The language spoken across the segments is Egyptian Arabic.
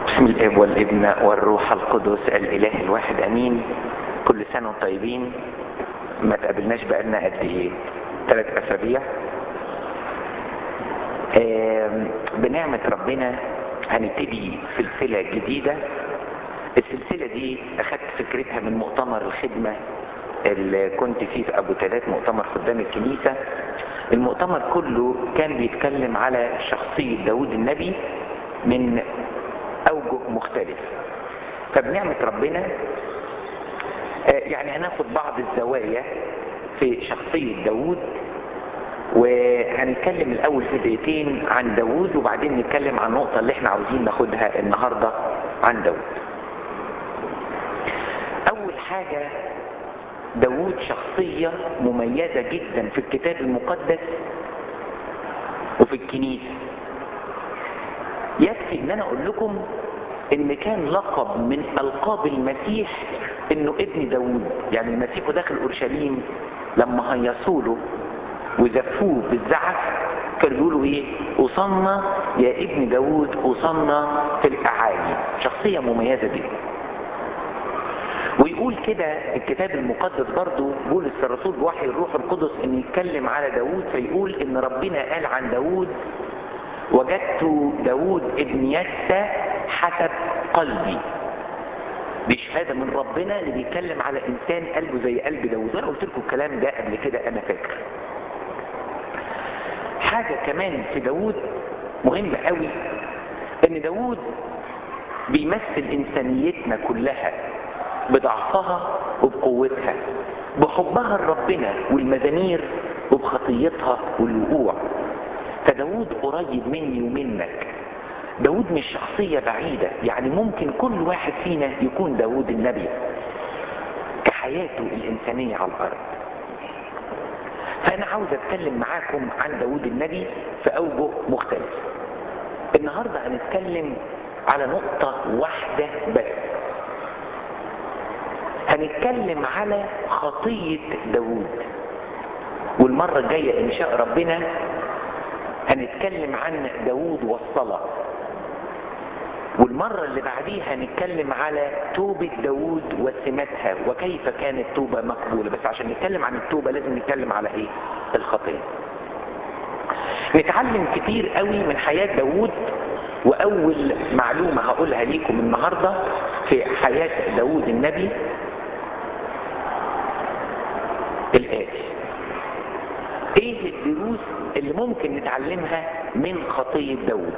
باسم الاب والابن والروح القدس الاله الواحد امين كل سنه وانتم طيبين ما تقابلناش بقالنا قد ايه ثلاث اسابيع آم، بنعمه ربنا هنبتدي سلسله جديده السلسله دي اخدت فكرتها من مؤتمر الخدمه اللي كنت فيه في ابو ثلاث مؤتمر خدام الكنيسه المؤتمر كله كان بيتكلم على شخصيه داود النبي من اوجه مختلفه فبنعمه ربنا آه، يعني هناخد بعض الزوايا في شخصيه داود وهنتكلم الاول في دقيقتين عن داود وبعدين نتكلم عن النقطه اللي احنا عاوزين ناخدها النهارده عن داود اول حاجه داود شخصيه مميزه جدا في الكتاب المقدس وفي الكنيسه يكفي ان انا اقول لكم ان كان لقب من القاب المسيح انه ابن داود يعني المسيح داخل اورشليم لما هيصوا له وزفوه بالزعف كانوا بيقولوا ايه اوصلنا يا ابن داود اوصلنا في الاعالي شخصيه مميزه جدا ويقول كده الكتاب المقدس برضو بولس الرسول بوحي الروح القدس ان يتكلم على داود فيقول ان ربنا قال عن داود وجدت داود ابن يسى حسب قلبي دي شهاده من ربنا اللي بيتكلم على انسان قلبه زي قلب داود وانا قلت لكم الكلام ده قبل كده انا فاكر حاجه كمان في داود مهمه قوي ان داود بيمثل انسانيتنا كلها بضعفها وبقوتها بحبها لربنا والمزامير وبخطيتها والوقوع فداود قريب مني ومنك داود مش شخصية بعيدة يعني ممكن كل واحد فينا يكون داود النبي كحياته الإنسانية على الأرض فأنا عاوز أتكلم معاكم عن داود النبي في أوجه مختلفة النهاردة هنتكلم على نقطة واحدة بس هنتكلم على خطية داود والمرة الجاية إن شاء ربنا هنتكلم عن داود والصلاة والمرة اللي بعديها هنتكلم على توبة داود وسماتها وكيف كانت توبة مقبولة بس عشان نتكلم عن التوبة لازم نتكلم على ايه الخطية نتعلم كتير قوي من حياة داود واول معلومة هقولها ليكم النهاردة في حياة داود النبي الآتي ايه الدروس اللي ممكن نتعلمها من خطية داود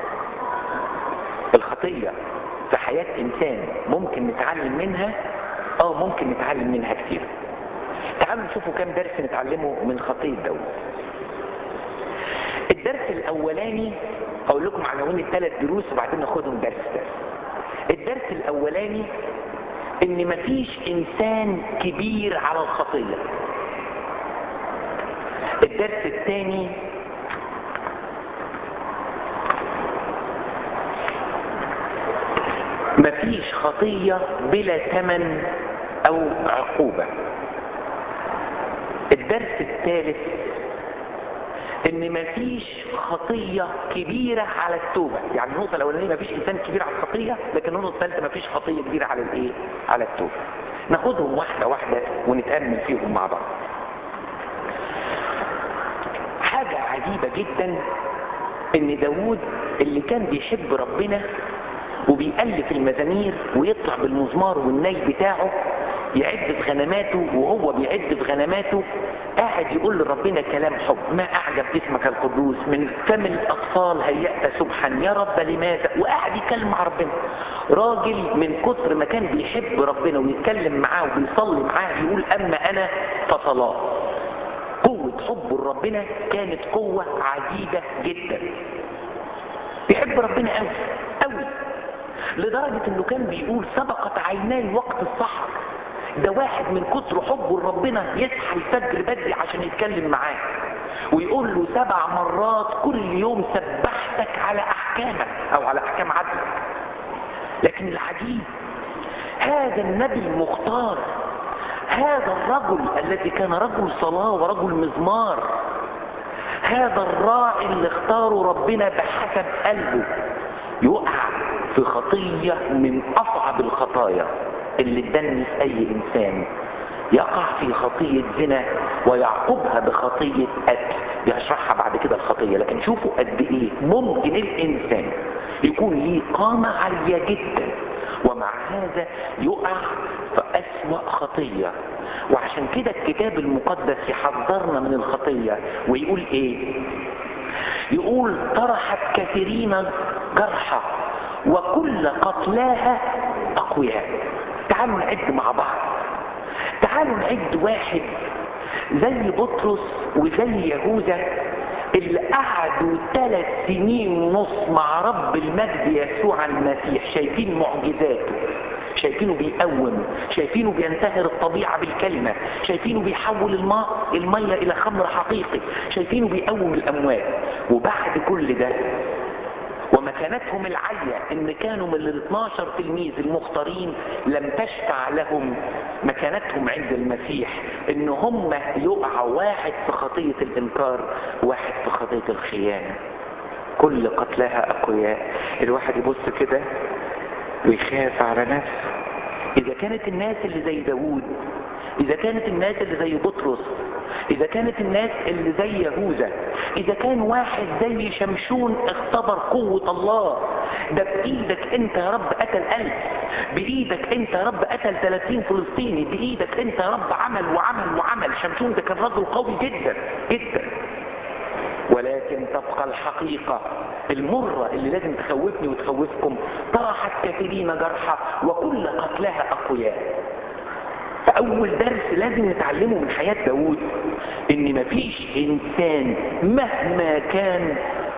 الخطية في حياة انسان ممكن نتعلم منها اه ممكن نتعلم منها كتير تعالوا نشوفوا كام درس نتعلمه من خطية داود الدرس الاولاني هقول لكم عناوين الثلاث دروس وبعدين ناخدهم درس درس الدرس الاولاني ان مفيش انسان كبير على الخطيه الدرس الثاني مفيش خطية بلا ثمن أو عقوبة الدرس الثالث ان مفيش خطية كبيرة على التوبة يعني النقطة الاولانية مفيش انسان كبير على الخطية لكن النقطة الثالثة مفيش خطية كبيرة على الايه على التوبة ناخدهم واحدة واحدة ونتأمل فيهم مع بعض حاجة عجيبة جدا ان داود اللي كان بيحب ربنا وبيألف المزامير ويطلع بالمزمار والناي بتاعه يعد في غنماته وهو بيعد في غنماته قاعد يقول لربنا كلام حب ما اعجب اسمك القدوس من فم الاطفال هيأت سبحا يا رب لماذا وقاعد يتكلم مع ربنا راجل من كتر ما كان بيحب ربنا ويتكلم معاه وبيصلي معاه يقول اما انا فصلاه قوة حبه لربنا كانت قوة عجيبة جدا بيحب ربنا قوي قوي لدرجة انه كان بيقول سبقت عيناي وقت السحر ده واحد من كتر حبه لربنا يصحى الفجر بدري عشان يتكلم معاه ويقول له سبع مرات كل يوم سبحتك على احكامك او على احكام عدلك لكن العجيب هذا النبي المختار هذا الرجل الذي كان رجل صلاة ورجل مزمار هذا الراعي اللي اختاره ربنا بحسب قلبه يقع في خطية من اصعب الخطايا اللي تدنس اي انسان يقع في خطية زنا ويعقبها بخطية قتل بيشرحها بعد كده الخطية لكن شوفوا قد ايه ممكن الانسان يكون ليه قامة عالية جدا ومع هذا يقع في أسوأ خطية وعشان كده الكتاب المقدس يحذرنا من الخطية ويقول ايه يقول طرحت كثيرين جرحى وكل قتلاها أقوياء تعالوا نعد مع بعض تعالوا نعد واحد زي بطرس وزي يهوذا اللي قعدوا ثلاث سنين ونص مع رب المجد يسوع المسيح شايفين معجزاته شايفينه بيقوم شايفينه بينتهر الطبيعة بالكلمة شايفينه بيحول الماء المية إلى خمر حقيقي شايفينه بيقوم الأموات وبعد كل ده ومكانتهم العالية ان كانوا من ال 12 تلميذ المختارين لم تشفع لهم مكانتهم عند المسيح ان هم يقعوا واحد في خطية الانكار واحد في خطية الخيانة كل قتلها اقوياء الواحد يبص كده ويخاف على نفسه اذا كانت الناس اللي زي داوود اذا كانت الناس اللي زي بطرس اذا كانت الناس اللي زي يهوذا اذا كان واحد زي شمشون اختبر قوة الله ده بايدك انت يا رب قتل الف بايدك انت يا رب قتل 30 فلسطيني بايدك انت يا رب عمل وعمل وعمل شمشون ده كان رجل قوي جدا جدا ولكن تبقى الحقيقة المرة اللي لازم تخوفني وتخوفكم طرحت كثيرين جرحى وكل قتلها أقوياء فأول درس لازم نتعلمه من حياة داود إن مفيش إنسان مهما كان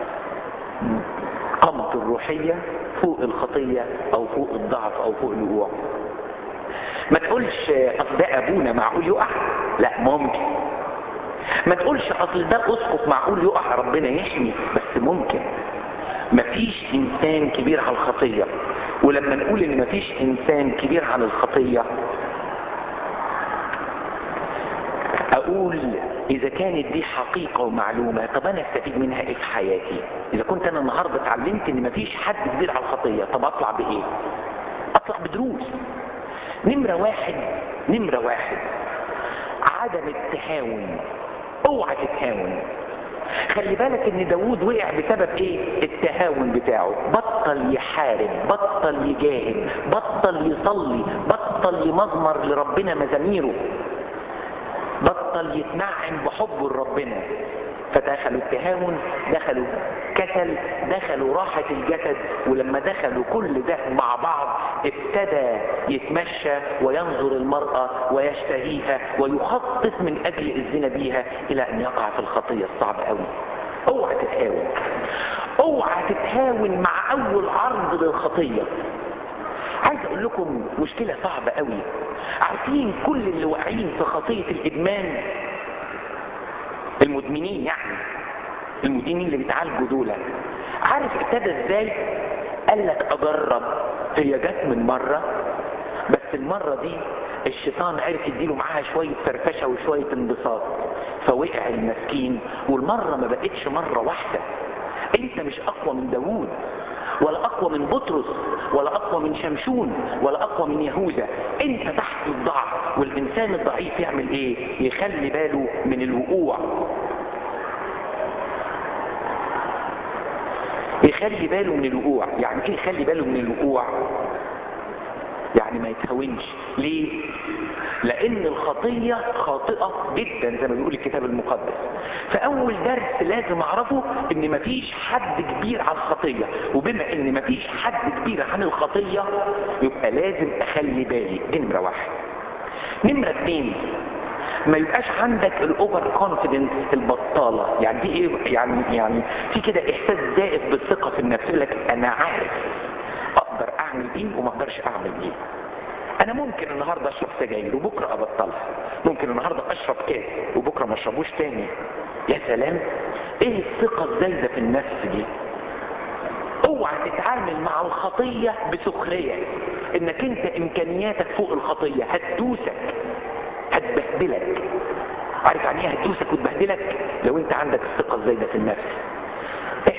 قامته الروحية فوق الخطية أو فوق الضعف أو فوق الوقوع ما تقولش أصل ده أبونا معقول يقع لا ممكن ما تقولش أصل ده أسقط معقول يقع ربنا يحمي بس ممكن مفيش إنسان كبير على الخطية ولما نقول إن مفيش إنسان كبير عن الخطية اقول اذا كانت دي حقيقة ومعلومة طب انا استفيد منها ايه في حياتي اذا كنت انا النهاردة اتعلمت ان مفيش حد كبير على الخطية طب اطلع بايه اطلع بدروس نمرة واحد نمرة واحد عدم التهاون اوعى تتهاون خلي بالك ان داوود وقع بسبب ايه التهاون بتاعه بطل يحارب بطل يجاهد بطل يصلي بطل يمزمر لربنا مزاميره بطل يتنعم بحبه لربنا فدخلوا التهاون دخلوا كسل دخلوا راحة الجسد ولما دخلوا كل ده مع بعض ابتدى يتمشى وينظر المرأة ويشتهيها ويخطط من أجل الزنا بيها إلى أن يقع في الخطية الصعبة قوي اوعى تتهاون اوعى تتهاون مع أول عرض للخطية عايز اقول لكم مشكلة صعبة قوي عارفين كل اللي واقعين في خطية الادمان المدمنين يعني المدمنين اللي بيتعالجوا دول عارف ابتدى ازاي قال لك اجرب هي جت من مرة بس المرة دي الشيطان عرف يديله معاها شوية فرفشة وشوية انبساط فوقع المسكين والمرة ما بقتش مرة واحدة انت مش اقوى من داوود ولا اقوى من بطرس ولا اقوى من شمشون ولا اقوى من يهوذا انت تحت الضعف والانسان الضعيف يعمل ايه يخلي باله من الوقوع يخلي باله من الوقوع يعني ايه يخلي باله من الوقوع يعني ما يتهونش ليه لان الخطية خاطئة جدا زي ما بيقول الكتاب المقدس فاول درس لازم اعرفه ان مفيش حد كبير على الخطية وبما ان مفيش حد كبير عن الخطية يبقى لازم اخلي بالي دي نمرة واحد نمرة اتنين ما يبقاش عندك الاوفر كونفيدنس البطاله يعني دي ايه يعني يعني في كده احساس زائد بالثقه في النفس يقول لك انا عارف اقدر اعمل ايه وما اقدرش اعمل ايه انا ممكن النهارده اشرب سجاير وبكره ابطلها ممكن النهارده اشرب كاس وبكره ما اشربوش تاني يا سلام ايه الثقه الزايده في النفس دي اوعى تتعامل مع الخطيه بسخريه انك انت امكانياتك فوق الخطيه هتدوسك هتبهدلك عارف يعني ايه هتدوسك وتبهدلك لو انت عندك الثقه الزايده في النفس احنا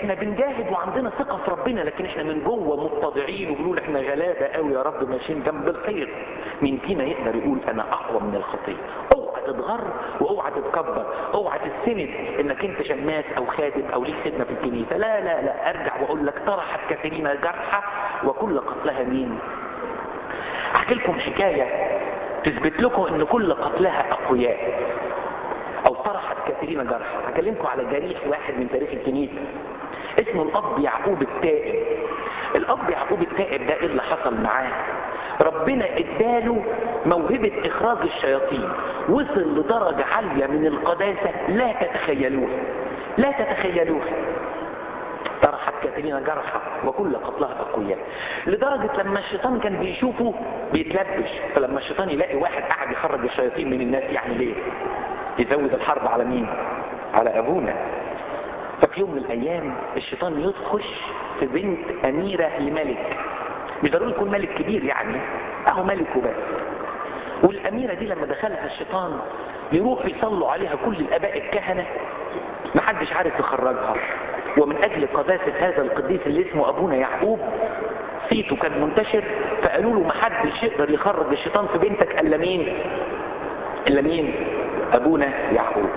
احنا بنجاهد وعندنا ثقة في ربنا لكن احنا من جوه متضعين وبنقول احنا غلابة قوي يا رب ماشيين جنب الخير مين فينا يقدر يقول انا اقوى من الخطية اوعى تتغر واوعى تتكبر اوعى تستند انك انت شماس او خادم او ليك خدمة في الكنيسة لا لا لا ارجع واقول لك طرحت كثيرين جرحى وكل قتلها مين احكي لكم حكاية تثبت لكم ان كل قتلها اقوياء او طرحت كثيرين جرحى هكلمكم على جريح واحد من تاريخ الكنيسة اسمه الاب يعقوب التائب الاب يعقوب التائب ده ايه اللي حصل معاه ربنا اداله موهبة اخراج الشياطين وصل لدرجة عالية من القداسة لا تتخيلوها لا تتخيلوها طرحت كثيرين جرحى وكل قتلها اقوياء لدرجة لما الشيطان كان بيشوفه بيتلبش فلما الشيطان يلاقي واحد قاعد يخرج الشياطين من الناس يعمل ايه يزود الحرب على مين على ابونا ففي يوم من الايام الشيطان يخش في بنت اميرة لملك مش ضروري يكون ملك كبير يعني اهو ملك وبس والاميرة دي لما دخلها الشيطان يروح يصلوا عليها كل الاباء الكهنة محدش عارف يخرجها ومن اجل قداسة هذا القديس اللي اسمه ابونا يعقوب صيته كان منتشر فقالوا له محدش يقدر يخرج الشيطان في بنتك الا مين الا مين ابونا يعقوب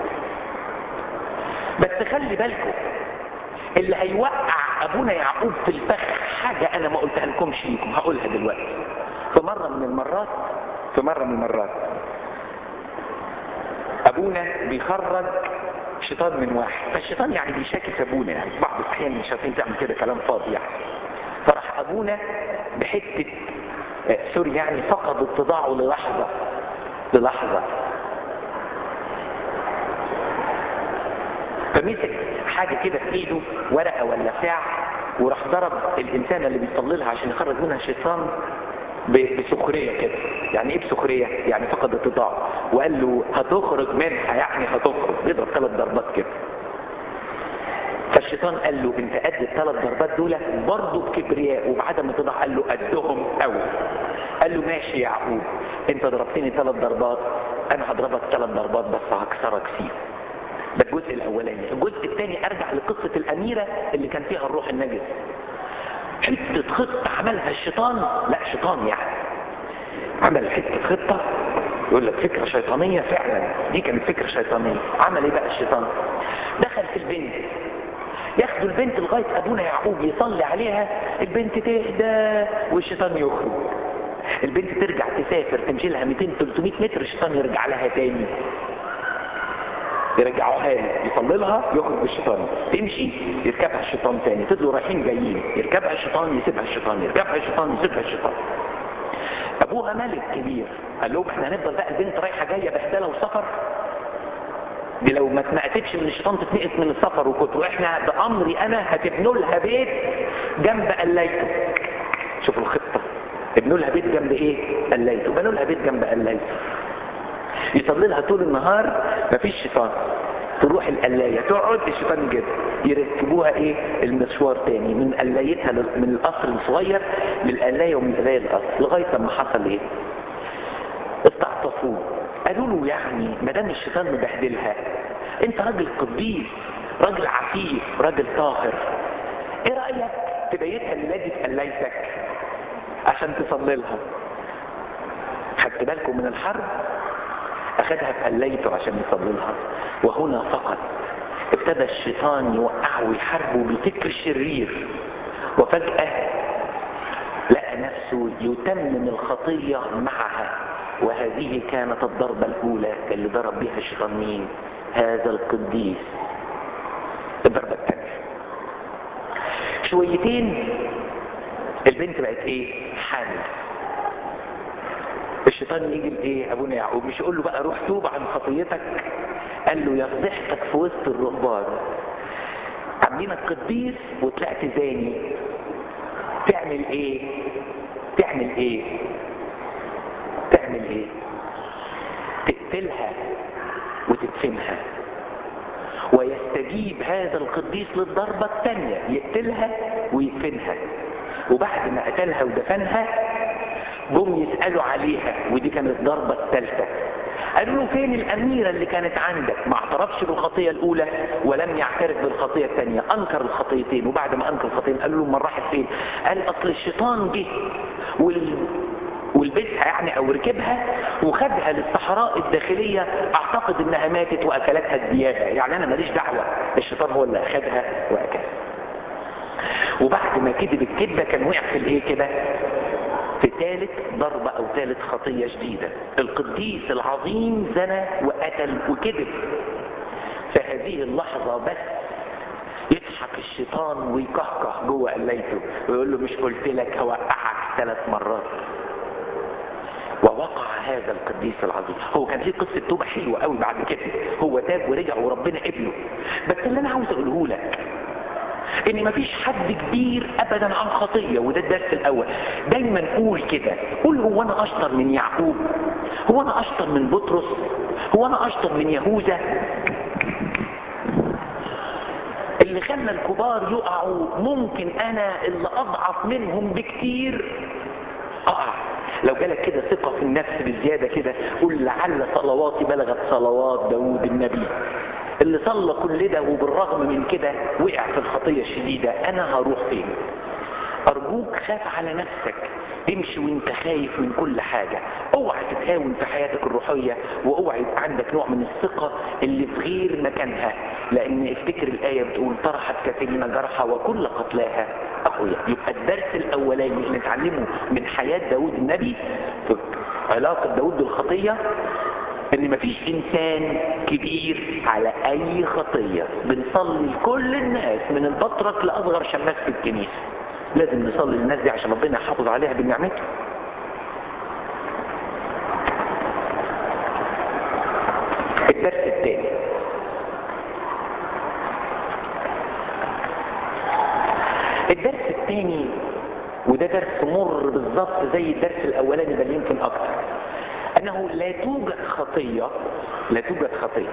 بس خلي بالكم اللي هيوقع ابونا يعقوب في الفخ حاجة انا ما قلتها لكمش ليكم هقولها دلوقتي في مرة من المرات في مرة من المرات ابونا بيخرج شيطان من واحد فالشيطان يعني بيشاكي في ابونا يعني بعض الاحيان الشياطين تعمل كده كلام فاضي يعني فراح ابونا بحتة آه سوري يعني فقد اتضاعه للحظة للحظة فمسك حاجة كده في ايده ورقة ولا بتاع وراح ضرب الانسانة اللي بيصلي لها عشان يخرج منها الشيطان بسخرية كده يعني ايه بسخرية يعني فقد اتضاع وقال له هتخرج منها يعني هتخرج بيضرب ثلاث ضربات كده فالشيطان قال له انت قد الثلاث ضربات دول برضه بكبرياء وبعدم اتضاع قال له قدهم قوي قال له ماشي يا يعقوب انت ضربتني ثلاث ضربات انا هضربك ثلاث ضربات بس هكسرك فيه ده الجزء الاولاني الجزء الثاني ارجع لقصة الاميرة اللي كان فيها الروح النجس حتة خطة عملها الشيطان لا شيطان يعني عمل حتة خطة يقول لك فكرة شيطانية فعلا دي كانت فكرة شيطانية عمل ايه بقى الشيطان دخل في البنت ياخدوا البنت لغاية ابونا يعقوب يصلي عليها البنت تهدى والشيطان يخرج البنت ترجع تسافر تمشي لها 200 300 متر الشيطان يرجع لها تاني يرجعوها له يصلي لها يخرج بالشيطان تمشي يركبها الشيطان تاني تفضلوا رايحين جايين يركبها الشيطان يسيبها الشيطان يركبها الشيطان يسيبها الشيطان ابوها ملك كبير قال لهم احنا هنفضل بقى البنت رايحه جايه بهدله وسفر دي لو ما اتنقتش من الشيطان تتنقت من السفر وكنت واحنا بامري انا هتبنوا لها بيت جنب قلايته شوفوا الخطه ابنوا لها بيت جنب ايه قلايته بنوا لها بيت جنب قلايته يصلي لها طول النهار مفيش شيطان تروح القلاية تقعد الشيطان كده يركبوها ايه المشوار تاني من قلايتها من القصر الصغير للقلاية ومن القلاية للقصر لغاية لما حصل ايه استعطفوه قالوا له يعني ما دام الشيطان مبهدلها انت راجل قديس راجل عفيف راجل طاهر ايه رأيك تبيتها لنادي في قلايتك عشان تصلي لها خدت بالكم من الحرب أخذها في قليته عشان يصلي لها وهنا فقط ابتدى الشيطان يوقعه ويحاربه بفكر شرير وفجأة لقى نفسه يتمم الخطية معها وهذه كانت الضربة الأولى اللي ضرب بها الشيطان مين هذا القديس الضربة الثانية شويتين البنت بقت ايه حامل الشيطان يجي لايه ابونا يعقوب مش يقول له بقى روح توب عن خطيتك قال له يفضحتك في وسط الرهبان عاملينك قديس وطلعت زاني تعمل ايه تعمل ايه تعمل ايه تقتلها وتدفنها ويستجيب هذا القديس للضربة الثانية يقتلها ويدفنها وبعد ما قتلها ودفنها جم يسألوا عليها ودي كانت الضربة الثالثة قالوا له فين الأميرة اللي كانت عندك ما اعترفش بالخطية الأولى ولم يعترف بالخطية الثانية أنكر الخطيتين وبعد ما أنكر الخطيتين قالوا له من راحت فين قال أصل الشيطان جه وال... ولبسها يعني او ركبها وخدها للصحراء الداخلية اعتقد انها ماتت واكلتها الديابة يعني انا ماليش دعوة الشيطان هو اللي اخدها واكلها وبعد ما كذب الكذبة كان وقع في الايه كده في ثالث ضربة او ثالث خطية شديدة القديس العظيم زنى وقتل وكذب في هذه اللحظة بس يضحك الشيطان ويكهكه جوه قليته ويقول له مش قلت لك هوقعك ثلاث مرات ووقع هذا القديس العظيم هو كان ليه قصه توبه حلوه قوي بعد كده هو تاب ورجع وربنا قبله بس اللي انا عاوز اقوله لك ان مفيش حد كبير ابدا عن خطيه وده الدرس الاول دايما قول كده قول هو انا اشطر من يعقوب هو انا اشطر من بطرس هو انا اشطر من يهوذا اللي خلى الكبار يقعوا ممكن انا اللي اضعف منهم بكتير اقع لو جالك كده ثقة في النفس بزيادة كده قل لعل صلواتي بلغت صلوات داود النبي اللي صلى كل ده وبالرغم من كده وقع في الخطية الشديدة انا هروح فين ارجوك خاف على نفسك امشي وانت خايف من كل حاجة اوعى تتهاون في حياتك الروحية واوعى يبقى عندك نوع من الثقة اللي في غير مكانها لان افتكر الاية بتقول طرحت كثيرين جرحى وكل قتلاها اقوياء يبقى الدرس الاولاني اللي نتعلمه من حياة داود النبي في علاقة داود بالخطية ان مفيش انسان كبير على اي خطية بنصلي لكل الناس من البطرك لاصغر شماس في الكنيسة لازم نصلي للناس دي عشان ربنا يحافظ عليها بنعمته الدرس الثاني الدرس الثاني وده درس مر بالظبط زي الدرس الاولاني بل يمكن اكتر انه لا توجد خطية لا توجد خطية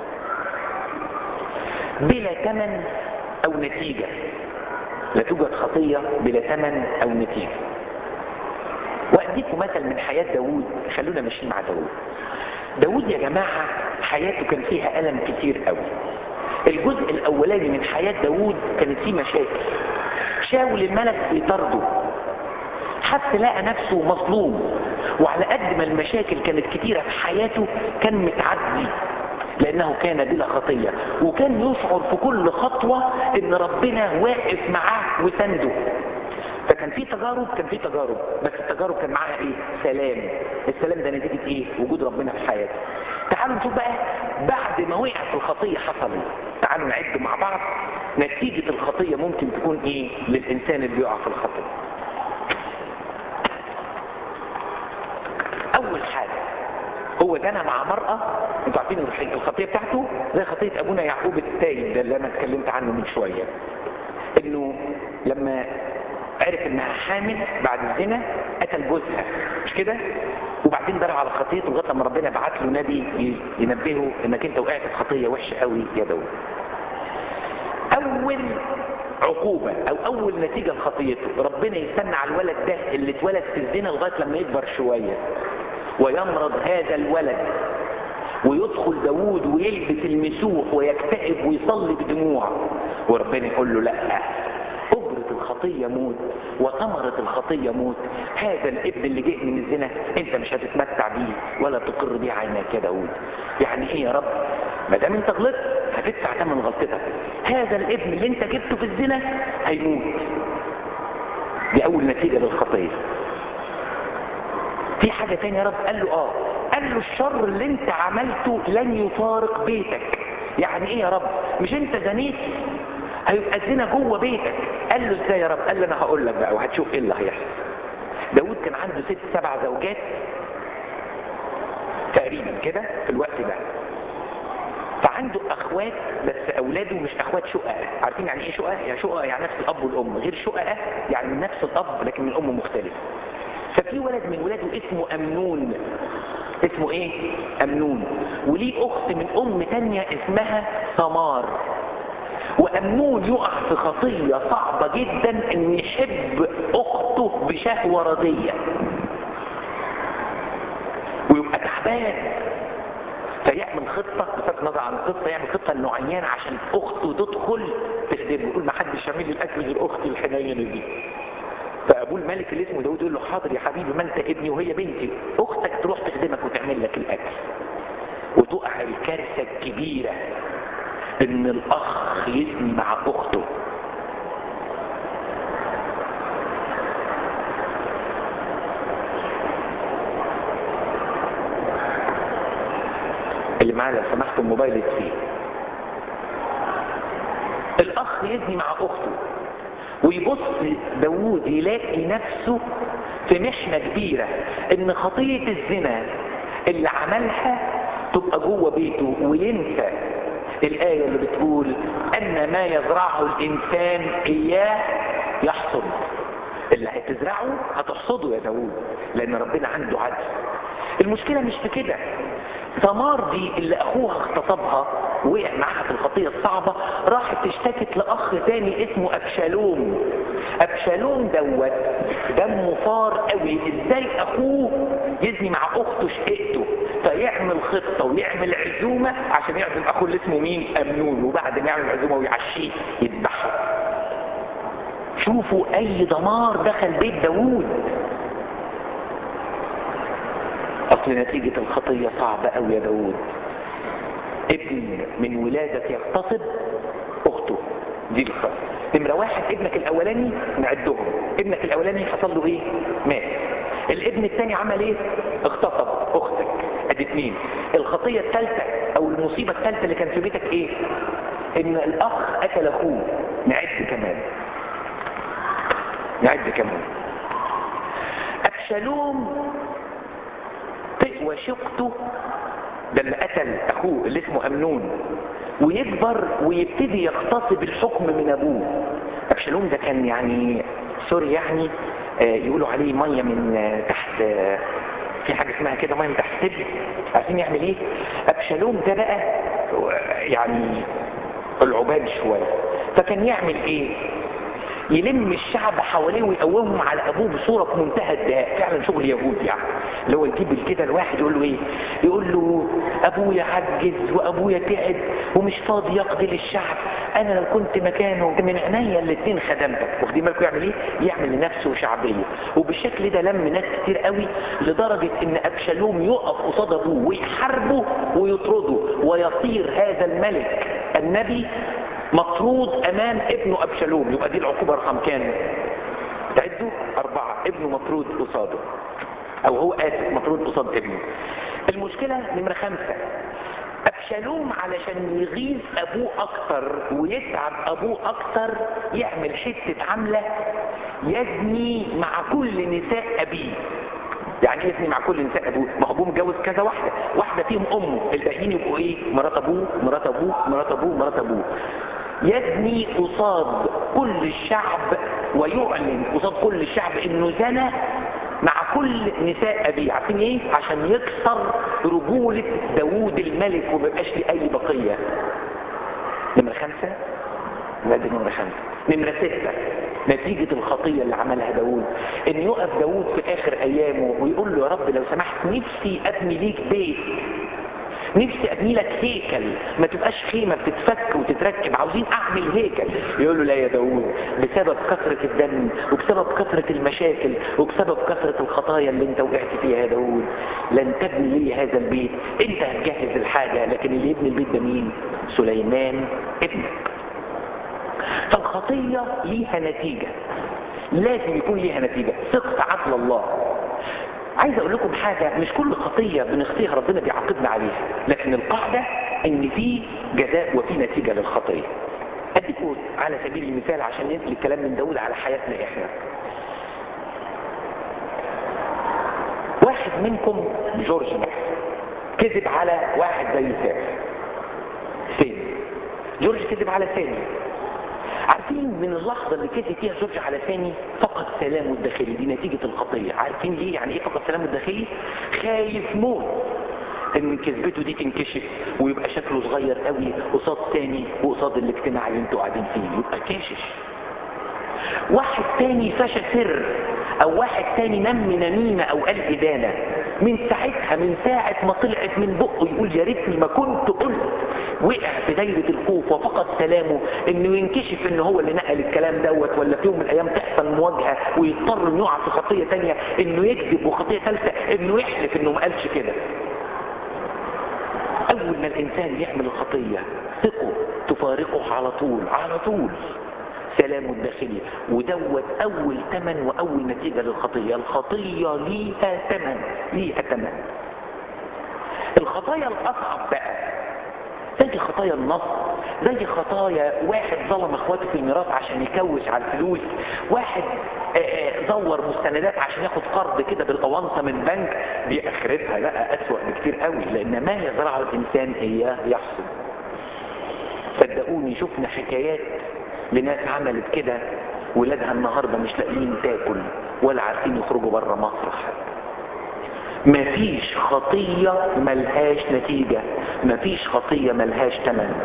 بلا ثمن او نتيجة لا توجد خطية بلا ثمن او نتيجة واديكم مثل من حياة داوود خلونا ماشيين مع داوود داوود يا جماعة حياته كان فيها ألم كتير قوي الجزء الأولاني من حياة داوود كانت فيه مشاكل شاول الملك بيطرده حتى لقى نفسه مظلوم وعلى قد ما المشاكل كانت كتيرة في حياته كان متعدي لأنه كان بلا خطية وكان يشعر في كل خطوة إن ربنا واقف معاه وسنده فكان في تجارب كان في تجارب بس التجارب كان معاها ايه سلام السلام ده نتيجة ايه وجود ربنا في حياته تعالوا نشوف بقى بعد ما وقع في الخطية حصل ايه تعالوا نعد مع بعض نتيجة الخطية ممكن تكون ايه للإنسان اللي بيقع في الخطية أول حاجة هو زنى مع مرأة انتوا عارفين الخطية بتاعته زي خطية أبونا يعقوب التايب ده اللي أنا اتكلمت عنه من شوية إنه لما عرف انها حامل بعد الزنا قتل جوزها مش كده وبعدين درع على خطيته لغايه لما ربنا بعت له نبي ينبهه انك انت وقعت في خطيه وحشه قوي يا داوود اول عقوبة او اول نتيجة لخطيته ربنا يستنى على الولد ده اللي اتولد في الزنا لغاية لما يكبر شوية ويمرض هذا الولد ويدخل داوود ويلبس المسوح ويكتئب ويصلي بدموع وربنا يقول له لا أجرة الخطية موت وثمرة الخطية موت هذا الابن اللي جه من الزنا انت مش هتتمتع بيه ولا تقر بيه عينك يا داود يعني ايه يا رب ما دام انت غلطت هتدفع ثمن غلطتك هذا الابن اللي انت جبته في الزنا هيموت دي اول نتيجة للخطية في حاجة تانية يا رب قال له اه قال له الشر اللي انت عملته لن يفارق بيتك يعني ايه يا رب مش انت زنيت هيبقى الزنا جوه بيتك قال له ازاي يا رب قال له انا هقول لك بقى وهتشوف ايه اللي هيحصل داود كان عنده ست سبع زوجات تقريبا كده في الوقت ده فعنده اخوات بس اولاده مش اخوات شقق عارفين يعني ايه شقق يعني شقق يعني نفس الاب والام غير شقق يعني من نفس الاب لكن من الام مختلفه ففي ولد من ولاده اسمه امنون اسمه ايه امنون وليه اخت من ام تانية اسمها ثمار وأمنون يقع في خطية صعبة جدا ان يحب اخته بشهوة رضية ويبقى تعبان فيعمل خطة بصرف النظر عن القصة يعمل خطة انه عيان عشان اخته تدخل تخدمه يقول ما حدش يعمل لي الاكل غير اختي الحنينة دي فابوه الملك اللي اسمه داود يقول له حاضر يا حبيبي ما انت ابني وهي بنتي اختك تروح تخدمك وتعمل لك الاكل وتقع الكارثة الكبيرة ان الاخ يزني مع اخته اللي معاه لو سمحت الموبايل يطفيه الاخ يزني مع اخته ويبص داوود يلاقي نفسه في محنة كبيرة ان خطية الزنا اللي عملها تبقى جوه بيته وينسى الآية اللي بتقول أن ما يزرعه الإنسان إياه يحصد اللي هتزرعه هتحصده يا داوود لأن ربنا عنده عدل المشكلة مش في كده ثمار دي اللي أخوها اغتصبها وقع معاها في الخطية الصعبة راحت اشتكت لأخ تاني اسمه أبشالوم أبشالوم دوت دمه فار قوي ازاي أخوه يزني مع أخته شقيقته فيعمل خطة ويعمل عزومة عشان يعزم أخوه اللي اسمه مين أمنون وبعد ما يعمل عزومة ويعشيه يذبحه شوفوا أي دمار دخل بيت داوود أصل نتيجة الخطية صعبة أوي يا داوود ابن من ولادة يغتصب أخته دي الخطة نمرة واحد ابنك الأولاني نعدهم ابنك الأولاني حصل له إيه؟ مات الابن الثاني عمل إيه؟ اغتصب أختك أدي اتنين الخطية الثالثة أو المصيبة الثالثة اللي كان في بيتك إيه؟ إن الأخ قتل أخوه نعد كمان نعد كمان أبشالوم تقوى شقته ده اللي قتل اخوه اللي اسمه امنون ويكبر ويبتدي يغتصب الحكم من ابوه ابشالوم ده كان يعني سوري يعني آه يقولوا عليه ميه من آه تحت آه في حاجه اسمها كده ميه من تحت السجن عارفين يعمل ايه ابشالوم ده بقى يعني العباد شويه فكان يعمل ايه يلم الشعب حواليه ويقومهم على ابوه بصوره في منتهى الدهاء فعلا شغل يهود يعني اللي هو يجيب كده الواحد يقول له ايه يقول له ابويا عجز وابويا تعب ومش فاضي يقضي للشعب انا لو كنت مكانه من عينيا الاثنين خدمتك واخدين بالكم يعمل ايه يعمل لنفسه شعبيه وبالشكل ده لم ناس كتير قوي لدرجه ان ابشالوم يقف قصاد ابوه ويحاربه ويطرده ويصير هذا الملك النبي مطرود امام ابنه ابشالوم يبقى دي العقوبة رقم كام تعدوا اربعة ابنه مطرود قصاده او هو اسف مطرود قصاد ابنه المشكلة نمرة خمسة ابشالوم علشان يغيظ ابوه اكتر ويتعب ابوه اكتر يعمل حتة عملة يزني مع كل نساء ابيه يعني يزني مع كل نساء ابوه ما هو ابوه متجوز كذا واحده واحده فيهم امه الباقيين يبقوا ايه مرات ابوه مرات ابوه مرات ابوه مرات ابوه يزني قصاد كل الشعب ويعلن قصاد كل الشعب انه زنى مع كل نساء ابيه عارفين ايه عشان يكسر رجولة داوود الملك وما يبقاش ليه اي بقية نمرة خمسة لا دي نمرة خمسة نمرة ستة نتيجة الخطية اللي عملها داوود ان يقف داوود في اخر ايامه ويقول له يا رب لو سمحت نفسي ابني ليك بيت نفسي ابني لك هيكل ما تبقاش خيمة بتتفك وتتركب عاوزين اعمل هيكل يقول له لا يا داوود بسبب كثرة الدم وبسبب كثرة المشاكل وبسبب كثرة الخطايا اللي انت وقعت فيها يا داوود لن تبني لي هذا البيت انت هتجهز الحاجة لكن اللي يبني البيت ده مين سليمان ابنك فالخطية ليها نتيجة لازم يكون ليها نتيجة ثق في عدل الله عايز اقول لكم حاجة مش كل خطية بنخطيها ربنا بيعاقبنا عليها لكن القاعدة ان في جزاء وفي نتيجة للخطية اديكم على سبيل المثال عشان ننقل الكلام من دولة على حياتنا احنا واحد منكم جورج مثلا كذب على واحد زي سامي سامي جورج كذب على سامي عارفين من اللحظة اللي كذب فيها جورج على ثاني فقد سلامه الداخلي دي نتيجة الخطية عارفين ليه يعني ايه فقد سلامه الداخلي خايف موت ان كذبته دي تنكشف ويبقى شكله صغير قوي قصاد تاني وقصاد الاجتماع اللي انتوا قاعدين فيه يبقى كاشش واحد تاني فشى سر او واحد تاني نم نميمة او قال ادانة من ساعتها من ساعة ما طلعت من بقه يقول يا ريتني ما كنت قلت وقع في دايرة الخوف وفقد سلامه انه ينكشف ان هو اللي نقل الكلام دوت ولا في يوم من الايام تحصل مواجهة ويضطر انه يقع في خطية تانية انه يكذب وخطية ثالثة انه يحلف انه ما قالش كده اول ما الانسان يعمل الخطية ثقه تفارقه على طول على طول سلامه الداخلي ودوت اول ثمن واول نتيجة للخطية الخطية ليها ثمن ليها ثمن الخطايا الاصعب بقى زي خطايا النصب زي خطايا واحد ظلم اخواته في الميراث عشان يكوش على الفلوس واحد آه، آه، زور مستندات عشان ياخد قرض كده بالاونطه من بنك دي اخرتها بقى اسوأ بكتير قوي لان ما يزرعه الانسان اياه يحصد صدقوني شفنا حكايات لناس عملت كده ولادها النهارده مش لاقيين تاكل ولا عارفين يخرجوا بره مسرح مفيش خطية ملهاش نتيجة مفيش خطية ملهاش تمن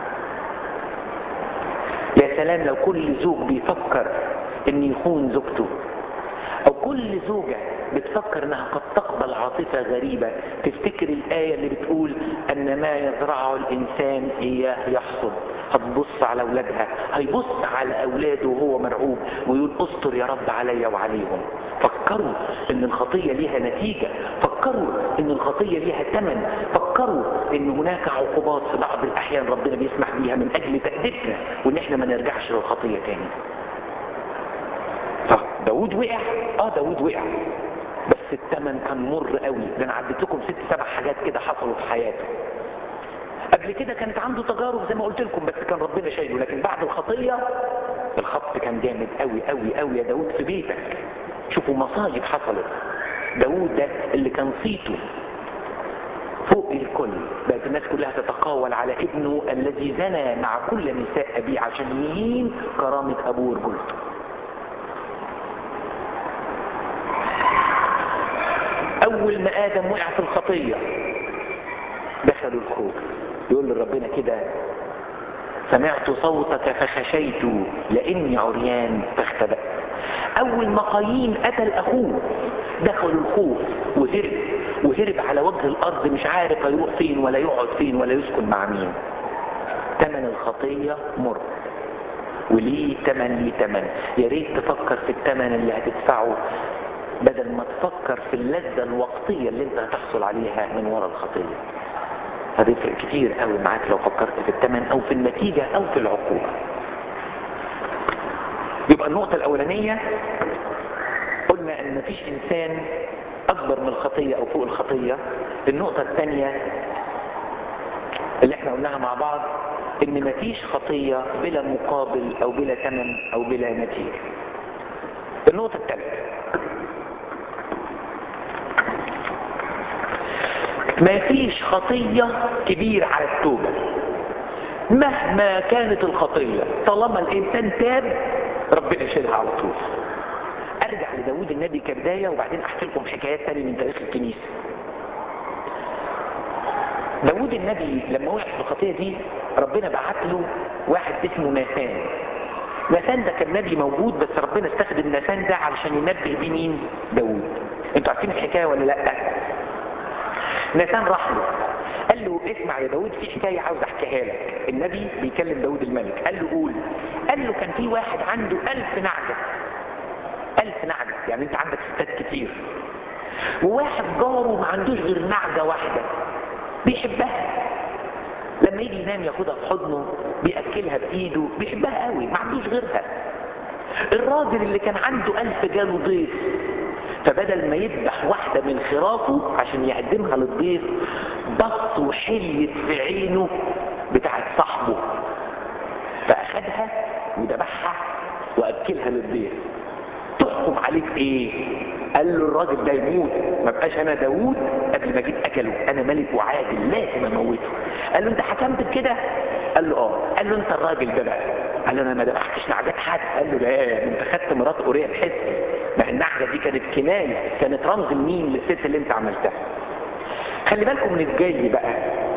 يا سلام لو كل زوج بيفكر ان يخون زوجته او كل زوجة بتفكر انها قد تقبل عاطفة غريبة تفتكر الآية اللي بتقول ان ما يزرعه الانسان اياه يحصد هتبص على اولادها هيبص على اولاده وهو مرعوب ويقول استر يا رب عليا وعليهم فكروا ان الخطية ليها نتيجة فكروا ان الخطية ليها ثمن فكروا ان هناك عقوبات في بعض الاحيان ربنا بيسمح بيها من اجل تأديبنا وان احنا ما نرجعش للخطية تاني داود وقع اه داود وقع بس الثمن كان مر قوي ده انا عديت لكم ست سبع حاجات كده حصلوا في حياته قبل كده كانت عنده تجارب زي ما قلت لكم بس كان ربنا شايله لكن بعد الخطيه الخط كان جامد قوي قوي قوي يا داود في بيتك شوفوا مصايب حصلت داود ده اللي كان صيته فوق الكل بقت الناس كلها تتقاول على ابنه الذي زنى مع كل نساء ابيه عشان يهين كرامه ابوه ورجولته اول ما ادم وقع في الخطيه دخلوا الخوف يقول لربنا كده سمعت صوتك فخشيت لاني عريان فاختبأت اول ما قايين قتل اخوه دخلوا الخوف وهرب وهرب على وجه الارض مش عارف هيروح فين ولا يقعد فين ولا يسكن مع مين ثمن الخطيه مر وليه ثمن ليه ثمن يا ريت تفكر في الثمن اللي هتدفعه بدل ما تفكر في اللذة الوقتية اللي انت هتحصل عليها من وراء الخطية هتفرق كتير قوي معاك لو فكرت في الثمن او في النتيجة او في العقوبة يبقى النقطة الاولانية قلنا ان مفيش انسان اكبر من الخطية او فوق الخطية النقطة الثانية اللي احنا قلناها مع بعض ان مفيش خطية بلا مقابل او بلا ثمن او بلا نتيجة النقطة الثالثة ما فيش خطية كبيرة على التوبة مهما كانت الخطية طالما الإنسان تاب ربنا يشيلها على طول أرجع لداود النبي كبداية وبعدين أحكي لكم حكايات تانية من تاريخ الكنيسة داود النبي لما وقع في الخطية دي ربنا بعت له واحد اسمه ناثان ناثان ده كان نبي موجود بس ربنا استخدم ناثان ده علشان ينبه بيه مين داود انتوا عارفين الحكاية ولا لا ناثان راح له قال له اسمع يا داود في حكاية عاوز احكيها لك النبي بيكلم داود الملك قال له قول قال له كان في واحد عنده ألف نعجة ألف نعجة يعني انت عندك ستات كتير وواحد جاره ما عندوش غير نعجة واحدة بيحبها لما يجي ينام ياخدها في حضنه بيأكلها بإيده بيحبها قوي ما عندوش غيرها الراجل اللي كان عنده ألف جاله ضيف فبدل ما يذبح واحدة من خرافه عشان يقدمها للضيف بص وحلت في عينه بتاعت صاحبه فأخدها وذبحها وأكلها للضيف تحكم عليك ايه قال له الراجل ده يموت ما بقاش انا داوود قبل ما جيت اكله انا ملك وعادل لازم اموته قال له انت حكمت بكده قال له اه قال له انت الراجل ده بقى قال له انا ما ذبحتش نعجات حد قال له لا انت خدت مرات اوريه الحسي ما النعجه دي كانت كنايه كانت رمز لمين للست اللي انت عملتها خلي بالكم من الجاي بقى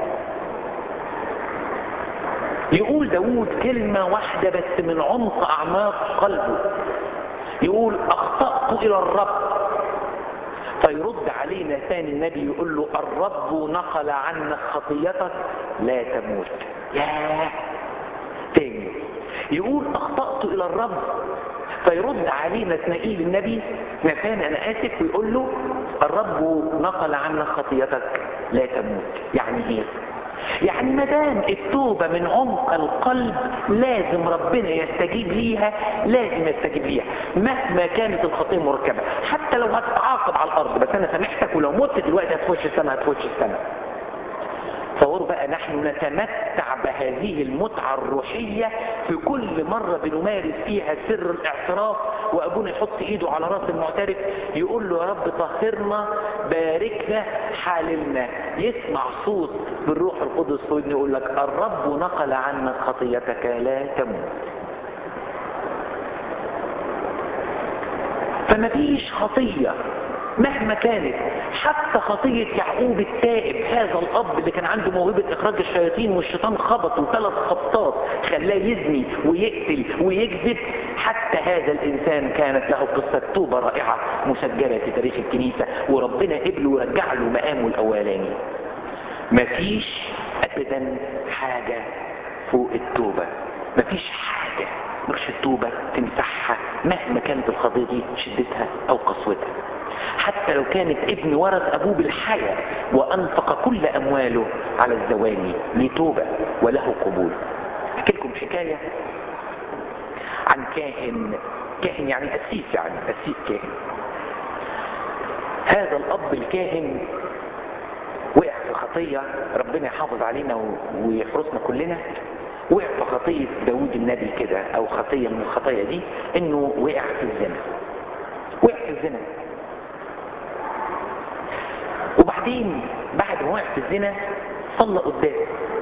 يقول داوود كلمة واحدة بس من عمق أعماق قلبه يقول أخطأت إلى الرب فيرد عليه ناتان النبي يقول له الرب نقل عنك خطيتك لا تموت ياه تاني يقول اخطأت الى الرب فيرد عليه نتنائيل النبي نتان انا اسف ويقول له الرب نقل عنك خطيتك لا تموت يعني ايه يعني ما دام التوبه من عمق القلب لازم ربنا يستجيب ليها لازم يستجيب ليها مهما كانت الخطيه مركبه حتى لو هتتعاقب على الارض بس انا سامحتك ولو مت دلوقتي هتخش السماء هتخش السماء تصوروا بقى نحن نتمتع بهذه المتعة الروحية في كل مرة بنمارس فيها سر الاعتراف وأبونا يحط إيده على رأس المعترف يقول له يا رب طهرنا باركنا حاللنا يسمع صوت بالروح القدس في ودنه يقول لك الرب نقل عنك خطيتك لا تموت فما فيش خطية مهما كانت حتى خطية يعقوب التائب هذا الأب اللي كان عنده موهبة إخراج الشياطين والشيطان خبطه ثلاث خبطات خلاه يزني ويقتل ويكذب حتى هذا الإنسان كانت له قصة توبة رائعة مسجلة في تاريخ الكنيسة وربنا قبله ورجع له مقامه الأولاني مفيش أبدا حاجة فوق التوبة مفيش حاجة مش التوبة تمسحها مهما كانت القضية دي شدتها أو قسوتها حتى لو كانت ابن ورث أبوه بالحياة وأنفق كل أمواله على الزواني لتوبة وله قبول أحكي لكم حكاية عن كاهن كاهن يعني أسيس يعني أسيس كاهن هذا الأب الكاهن وقع في خطية ربنا يحافظ علينا ويحرسنا كلنا وقع في خطية داود النبي كده أو خطية من الخطايا دي إنه وقع في الزنا وقع في الزنا وبعدين بعد ما وقع في الزنا صلى قدام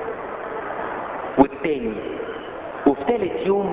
والتاني وفي ثالث يوم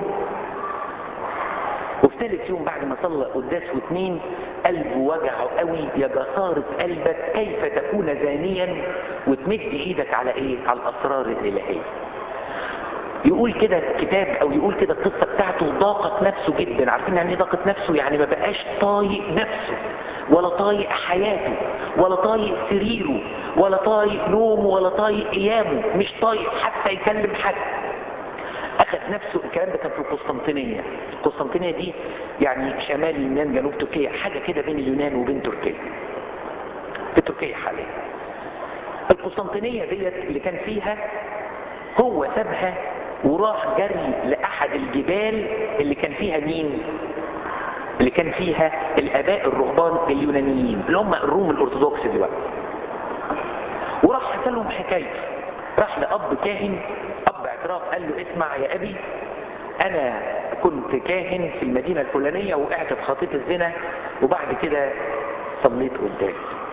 وفي ثالث يوم بعد ما صلى قداس واثنين قلبه وجعه قوي يا جسارة قلبك كيف تكون زانيا وتمد ايدك على ايه على الاسرار الالهيه يقول كده الكتاب او يقول كده القصه بتاعته ضاقت نفسه جدا عارفين يعني ايه ضاقت نفسه يعني ما بقاش طايق نفسه ولا طايق حياته ولا طايق سريره ولا طايق نومه ولا طايق قيامه مش طايق حتى يكلم حد اخذ نفسه الكلام ده كان في القسطنطينيه القسطنطينيه دي يعني شمال اليونان جنوب تركيا حاجه كده بين اليونان وبين تركيا في تركيا حاليا القسطنطينيه ديت اللي كان فيها هو سابها وراح جري لأحد الجبال اللي كان فيها مين اللي كان فيها الآباء الرهبان اليونانيين اللي هم الروم الأرثوذكس دلوقتي وراح حكى لهم حكايته راح لأب كاهن أب اعتراف قال له اسمع يا أبي أنا كنت كاهن في المدينة الفلانية وقعت في خطية الزنا وبعد كده صليت قدام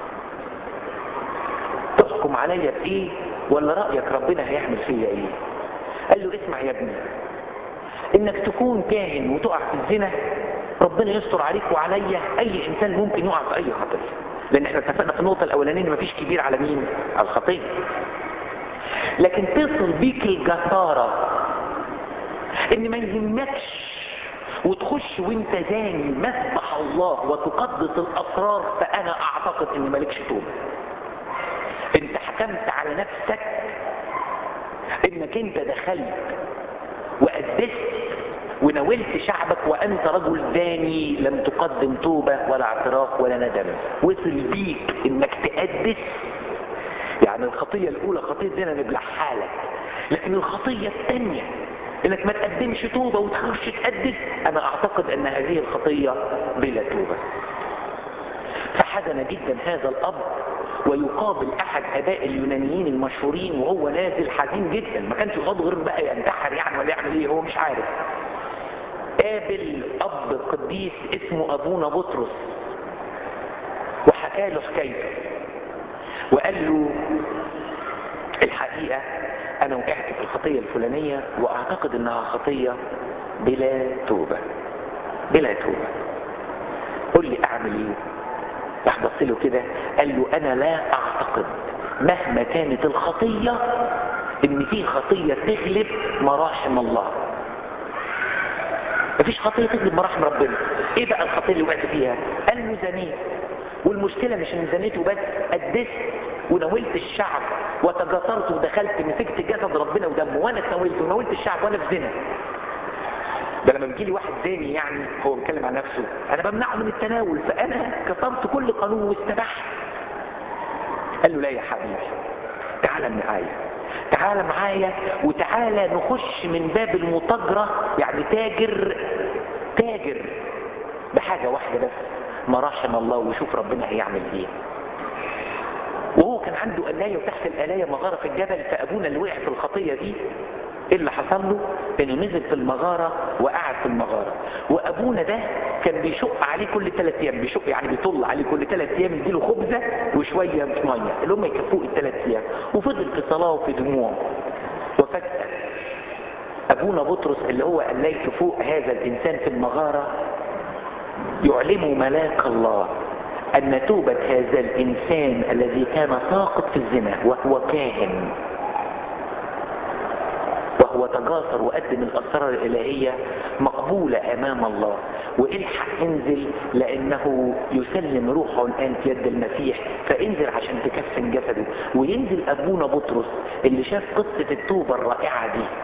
تحكم عليا بإيه ولا رأيك ربنا هيعمل فيا ايه قال له اسمع يا ابني انك تكون كاهن وتقع في الزنا ربنا يستر عليك وعليا اي انسان ممكن يقع في اي خطيه لان احنا اتفقنا في النقطه الاولانيه ان مفيش كبير على مين على الخطيه لكن تصل بيك الجساره ان ما يهمكش وتخش وانت زاني مسبح الله وتقدس الاسرار فانا اعتقد ان مالكش توبه انت حكمت على نفسك انك انت دخلت وقدست وناولت شعبك وانت رجل داني لم تقدم توبة ولا اعتراف ولا ندم وصل بيك انك تقدس يعني الخطية الاولى خطية زنا نبلعها لك لكن الخطية الثانية انك ما تقدمش توبة وتخش تقدس انا اعتقد ان هذه الخطية بلا توبة فحزن جدا هذا الاب ويقابل احد اباء اليونانيين المشهورين وهو نازل حزين جدا ما كانش قصده غير بقى ينتحر يعني ولا يعمل ايه هو مش عارف قابل اب قديس اسمه ابونا بطرس وحكى له حكايته وقال له الحقيقه انا وقعت في الخطيه الفلانيه واعتقد انها خطيه بلا توبه بلا توبه قل لي اعمل ايه راح بص له كده قال له انا لا اعتقد مهما كانت الخطية ان في خطية تغلب مراحم الله مفيش خطية تغلب مراحم ربنا ايه بقى الخطية اللي وقعت فيها قال له زنيت والمشكلة مش ان زنيته بس قدست وناولت الشعب وتجاسرت ودخلت مسكت جسد ربنا ودمه وانا اتناولت وناولت الشعب وانا في زنا ده لما بيجي لي واحد زاني يعني هو بيتكلم عن نفسه انا بمنعه من التناول فانا كسرت كل قانون واستبحت قال له لا يا حبيبي تعال معايا تعال معايا وتعالى نخش من باب المتاجرة يعني تاجر تاجر بحاجة واحدة بس مراحم الله ويشوف ربنا هيعمل ايه وهو كان عنده قلاية وتحت القلاية مغارة في الجبل فأبونا اللي وقع في الخطية دي ايه اللي حصل له انه نزل في المغارة وقعد في المغارة وابونا ده كان بيشق عليه كل ثلاث ايام بيشق يعني بيطل عليه كل ثلاث ايام يديله خبزة وشوية مية اللي هم يكفوه الثلاث ايام وفضل في صلاة وفي دموع وفجأة ابونا بطرس اللي هو قليت فوق هذا الانسان في المغارة يعلم ملاك الله أن توبة هذا الإنسان الذي كان ساقط في الزنا وهو كاهن وهو تجاسر وقدم الأسرار الإلهية مقبولة أمام الله والحق انزل لأنه يسلم روحه الآن في يد المسيح فانزل عشان تكفن جسده وينزل أبونا بطرس اللي شاف قصة التوبة الرائعة دي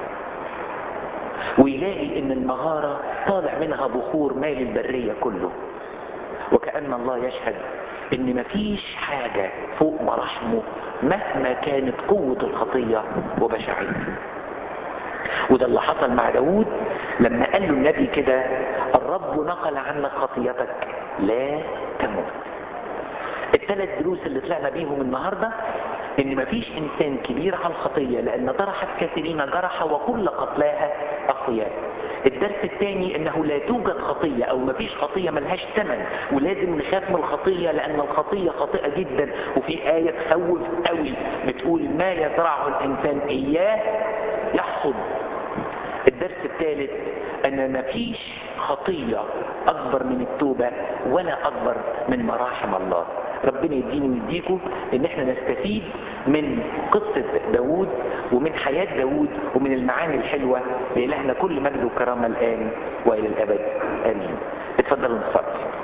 ويلاقي ان المغارة طالع منها بخور مال البرية كله وكأن الله يشهد ان مفيش حاجة فوق مراحمه مهما كانت قوة الخطية وبشاعتها وده اللي حصل مع داود لما قال له النبي كده الرب نقل عنك خطيتك لا تموت الثلاث دروس اللي طلعنا بيهم النهاردة ان مفيش انسان كبير على الخطية لان طرحت كثيرين جرح وكل قتلاها اقوياء الدرس الثاني انه لا توجد خطية او مفيش خطية ملهاش ثمن ولازم نخاف من الخطية لان الخطية خاطئة جدا وفي آية تخوف قوي بتقول ما يزرعه الانسان اياه يحصد الدرس الثالث ان مفيش خطية اكبر من التوبة ولا اكبر من مراحم الله ربنا يديني ويديكم ان احنا نستفيد من قصة داود ومن حياة داود ومن المعاني الحلوة لإلهنا كل مجد وكرامة الآن وإلى الأبد آمين اتفضلوا نصلي